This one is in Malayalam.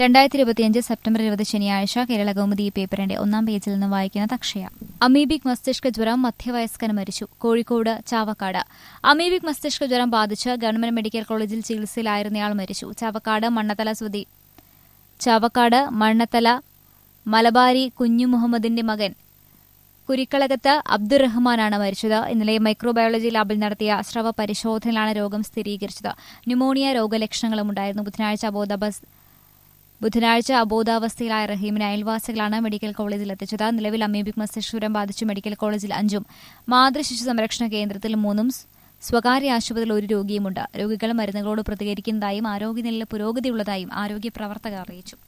രണ്ടായിരത്തി ഇരുപത്തിയഞ്ച് സെപ്റ്റംബർ ഇരുപത് ശനിയാഴ്ച കേരള കൗമുദി പേപ്പറിന്റെ ഒന്നാം പേജിൽ നിന്ന് വായിക്കുന്ന തക്ഷയ അമീബിക് മസ്തിഷ്ക ജ്വരം മധ്യവയസ്കന് മരിച്ചു കോഴിക്കോട് ചാവക്കാട് അമീബിക് മസ്തിഷ്ക ജ്വരം ബാധിച്ച് ഗവൺമെന്റ് മെഡിക്കൽ കോളേജിൽ ചികിത്സയിലായിരുന്നയാൾ മരിച്ചു ചാവക്കാട് മണ്ണത്തല സ്വതി ചാവക്കാട് മണ്ണത്തല മലബാരി കുഞ്ഞു മുഹമ്മദിന്റെ മകൻ കുരിക്കളകത്ത് അബ്ദുറഹ്മാനാണ് മരിച്ചത് ഇന്നലെ മൈക്രോബയോളജി ലാബിൽ നടത്തിയ സ്രവ പരിശോധനയിലാണ് രോഗം സ്ഥിരീകരിച്ചത് ന്യൂമോണിയ രോഗലക്ഷണങ്ങളും ഉണ്ടായിരുന്നു ബുധനാഴ്ച അബോധാബസ് ബുധനാഴ്ച അബോധാവസ്ഥയിലായ റഹീമിനെ അയൽവാസികളാണ് മെഡിക്കൽ കോളേജിൽ എത്തിച്ചത് നിലവിൽ അമീബിക് മസ്തിഷ്കജ്വരം ബാധിച്ച് മെഡിക്കൽ കോളേജിൽ അഞ്ചും മാതൃശിശു സംരക്ഷണ കേന്ദ്രത്തിൽ മൂന്നും സ്വകാര്യ ആശുപത്രിയിൽ ഒരു രോഗിയുമുണ്ട് രോഗികൾ മരുന്നുകളോട് പ്രതികരിക്കുന്നതായും ആരോഗ്യനില പുരോഗതിയുള്ളതായും ആരോഗ്യ പ്രവർത്തകർ അറിയിച്ചു